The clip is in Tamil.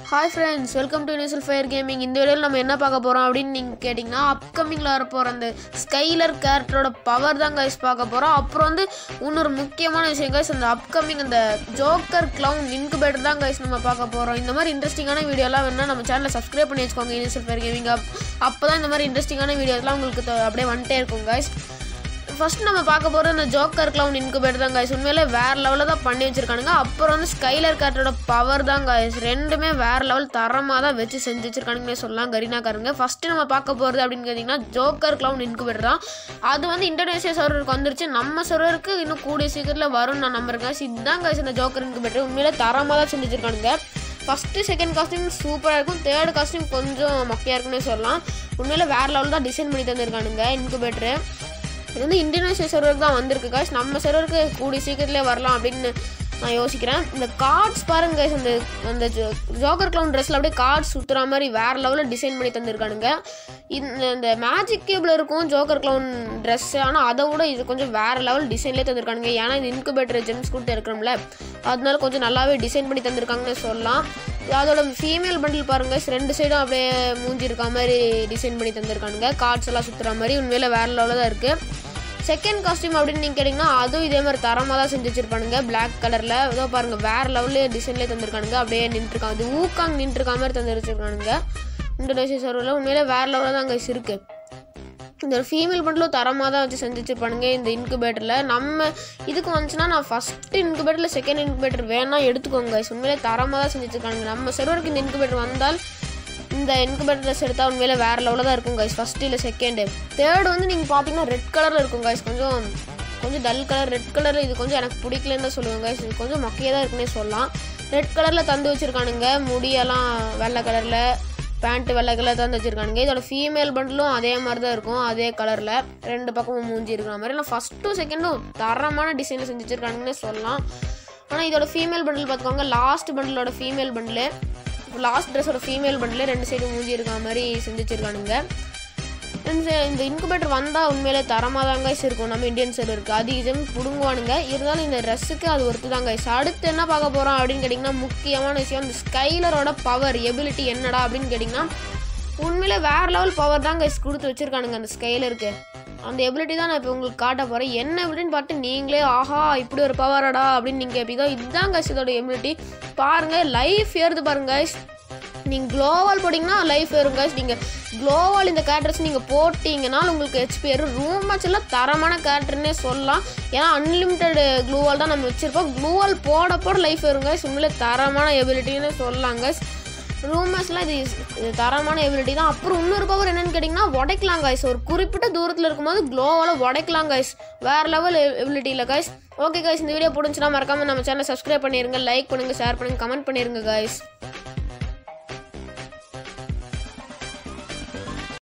Hi friends welcome to universal fire gaming இந்த வீடியோவில் நம்ம என்ன பார்க்க போகிறோம் அப்படின்னு நீங்கள் கேட்டிங்கன்னா அப்கமிங்கில் வரப்போகிற அந்த ஸ்கைலர் கேரக்டரோட பவர் தான் கைஸ் பார்க்க போகிறோம் அப்புறம் வந்து இன்னொரு முக்கியமான விஷயம் கைஸ் அந்த அப்கமிங் அந்த ஜோக்கர் க்ளவுன் இன்குபேட்டர் தான் கைஸ் நம்ம பார்க்க போகிறோம் இந்த மாதிரி இன்ட்ரெஸ்டிங்கான வீடியோலாம் வேணால் நம்ம சேனலை சப்ஸ்கிரைப் பண்ணி வச்சுக்கோங்க யூனிவர்சல் ஃபயர் கேமிங் அப் அப்போ தான் இந்த மாதிரி இன்ட்ரெஸ்டிங்கான வீடியோஸ்லாம் உங்களுக்கு தொ- அப்படியே வந்துட்டே இருக்கும் கைஸ் ஃபர்ஸ்ட் நம்ம பார்க்க போகிற அந்த ஜோக்கர் க்ளவுன் இன்குபேட்டர் தான் guys உண்மையிலே வேறு லெவலில் தான் பண்ணி வச்சிருக்கானுங்க அப்புறம் வந்து ஸ்கைலர் கேட்டோட பவர் தான் guys ரெண்டுமே வேறு லெவல் தரமாக தான் வச்சு செஞ்சு வச்சிருக்கானுங்கன்னே சொல்லலாம் கரீனாக்காரங்க ஃபஸ்ட்டு நம்ம பார்க்க போகிறது அப்படின்னு கேட்டிங்கன்னா ஜோக்கர் க்ளவுன் இன்குபேட்டர் தான் அது வந்து இந்தோனேஷியா சர்வருக்கு வந்துருச்சு நம்ம சர்வருக்கு இன்னும் கூடிய சீக்கிரத்தில் வரும்னு நான் நம்புறேன் guys இதுதான் guys இந்த ஜோக்கர் இன்குபேட்டர் உண்மையிலே தரமாக தான் செஞ்சு வச்சிருக்கானுங்க ஃபஸ்ட்டு செகண்ட் காஸ்டியூம் சூப்பராக இருக்கும் தேர்ட் காஸ்டியூம் கொஞ்சம் மொக்கையாக இருக்குன்னே சொல்லலாம் உண்மையில வேறு லெவல் தான் டிசைன் பண்ணி தந்திருக்கானுங்க இன்குபேட்டரு இது வந்து இந்தியன் சர்வருக்கு தான் வந்திருக்கு காய்ஸ் நம்ம சர்வருக்கு கூடிய சீக்கிரத்துலேயே வரலாம் அப்படின்னு நான் யோசிக்கிறேன் இந்த கார்ட்ஸ் பாருங்க guys, அந்த அந்த ஜோக்கர் க்ளவுன் ட்ரெஸ்ஸில் அப்படியே கார்ட்ஸ் சுற்றுற மாதிரி வேறு லெவலில் டிசைன் பண்ணி தந்திருக்கானுங்க இந்த இந்த மேஜிக் கியூபில் இருக்கும் ஜோக்கர் க்ளவுன் ட்ரெஸ்ஸு ஆனால் அதை விட இது கொஞ்சம் வேறு லெவல் டிசைன்லேயே தந்திருக்கானுங்க ஏன்னா இது இன்குபேட்டர் ஜெம்ஸ் கொடுத்து இருக்கிறோம்ல அதனால கொஞ்சம் நல்லாவே டிசைன் பண்ணி தந்திருக்காங்கன்னு சொல்லலாம் அதோட ஃபீமேல் பண்டில் பாருங்க ரெண்டு சைடும் அப்படியே மூஞ்சி இருக்க மாதிரி டிசைன் பண்ணி தந்திருக்கானுங்க கார்ட்ஸ் எல்லாம் சுற்றுற மாதிரி உண்மையில வேற லெவலில் தான் இருக்குது செகண்ட் காஸ்டியூம் அப்படின்னு நீங்கள் கேட்டிங்கன்னா அதுவும் இதே மாதிரி தரமாக தான் செஞ்சு வச்சிருப்பானுங்க பிளாக் கலரில் ஏதோ பாருங்கள் வேறு லெவல்லே டிசைன்லேயே தந்திருக்கானுங்க அப்படியே நின்றுருக்காங்க அது ஊக்காங் நின்றுருக்க மாதிரி தந்து வச்சிருக்கானுங்க இந்தோனேஷியா சர்வரில் உண்மையிலே வேறு லெவலில் தான் அங்கே இருக்குது இந்த ஒரு ஃபீமேல் பண்டிலும் தரமாக தான் வச்சு செஞ்சு வச்சிருப்பானுங்க இந்த இன்குபேட்டரில் நம்ம இதுக்கு வந்துச்சுன்னா நான் ஃபஸ்ட் இன்குபேட்டரில் செகண்ட் இன்குபேட்டர் வேணா எடுத்துக்கோங்க guys. உண்மையிலே தரமாக தான் செஞ்சு வச்சிருக்கானுங்க நம்ம சர்வருக்கு இந்த இன்குபேட்டர் வந்தால் இந்த இன்குபேட்டர் ட்ரெஸ் எடுத்தால் உண்மையிலே வேறு லெவலில் தான் இருக்கும் கைஸ் ஃபஸ்ட்டு இல்லை செகண்டு தேர்ட் வந்து நீங்கள் பார்த்தீங்கன்னா ரெட் கலரில் இருக்கும் கைஸ் கொஞ்சம் கொஞ்சம் டல் கலர் ரெட் கலரில் இது கொஞ்சம் எனக்கு பிடிக்கலன்னு தான் சொல்லுவேன் guys. இது கொஞ்சம் மொக்கையாக தான் இருக்குன்னே சொல்லலாம் ரெட் கலரில் தந்து வச்சுருக்கானுங்க முடியெல்லாம் வெள்ளை கலரில் பேண்ட்டு வெள்ளை கலர் தான் வச்சுருக்கானுங்க இதோட ஃபீமேல் பண்டிலும் அதே மாதிரி தான் இருக்கும் அதே கலரில் ரெண்டு பக்கமும் மூஞ்சி இருக்கிற மாதிரி ஆனால் ஃபஸ்ட்டும் செகண்டும் தரமான டிசைனில் செஞ்சு வச்சுருக்கானுங்கன்னே சொல்லலாம் ஆனால் இதோட ஃபீமேல் பண்டில் பார்த்துக்கோங்க லாஸ்ட் பண்டிலோட ஃபீமேல் பண்டில் லாஸ்ட் ட்ரெஸ்ஸோட ஃபீமேல் பண்டில் ரெண்டு சைடு மூஞ்சி இருக்க மாதிரி செஞ்சு வச்சுருக்கானுங்க இந்த இந்த இன்குபேட்டர் வந்தால் உண்மையிலே தரமாக தான் கைஸ் இருக்கும் நம்ம இந்தியன் சைடு இருக்குது அது இதுவும் பிடுங்குவானுங்க இருந்தாலும் இந்த ட்ரெஸ்ஸுக்கு அது ஒருத்து தான் கைஸ் அடுத்து என்ன பார்க்க போகிறோம் அப்படின்னு கேட்டிங்கன்னா முக்கியமான விஷயம் இந்த ஸ்கைலரோட பவர் எபிலிட்டி என்னடா அப்படின்னு கேட்டிங்கன்னா உண்மையிலே வேறு லெவல் பவர் தான் கைஸ் கொடுத்து வச்சுருக்கானுங்க அந்த ஸ்கைலருக்கு அந்த எபிலிட்டி தான் நான் இப்போ உங்களுக்கு காட்ட போகிறேன் என்ன எபிலிட்டின்னு பார்த்து நீங்களே ஆஹா இப்படி ஒரு பவரடா அப்படின்னு நீங்கள் கேட்பீங்க இதுதான் கைஸ் இதோட எபிலிட்டி பாருங்கள் லைஃப் ஏறுது பாருங்க கைஸ் நீங்கள் க்ளோவால் போட்டிங்கன்னா லைஃப் ஏறும் guys நீங்கள் க்ளோவால் இந்த கேரக்டர்ஸ் நீங்கள் போட்டிங்கன்னா உங்களுக்கு ஹெச்பி ஏறும் ரூம் மேட்ச்லாம் தரமான கேரக்டர்னே சொல்லலாம் ஏன்னா அன்லிமிட்டெட் க்ளூவால் தான் நம்ம வச்சுருப்போம் க்ளூவால் போட போட லைஃப் ஏறும் guys உண்மையிலே தரமான எபிலிட்டின்னு சொல்லலாம் guys ரூம் மேட்ச்லாம் இது இது தரமான எபிலிட்டி தான் அப்புறம் இன்னொரு பவர் என்னன்னு கேட்டிங்கன்னா உடைக்கலாம் guys ஒரு குறிப்பிட்ட தூரத்தில் இருக்கும்போது க்ளோவால் உடைக்கலாம் guys வேறு லெவல் எபிலிட்டி இல்லை guys ஓகே guys இந்த வீடியோ பிடிச்சுன்னா மறக்காம நம்ம சேனலை சப்ஸ்கிரைப் பண்ணிருங்க லைக் பண்ணுங்கள் ஷேர் பண்ணுங்கள் கமெண்ட் பண்ணிருங்க guys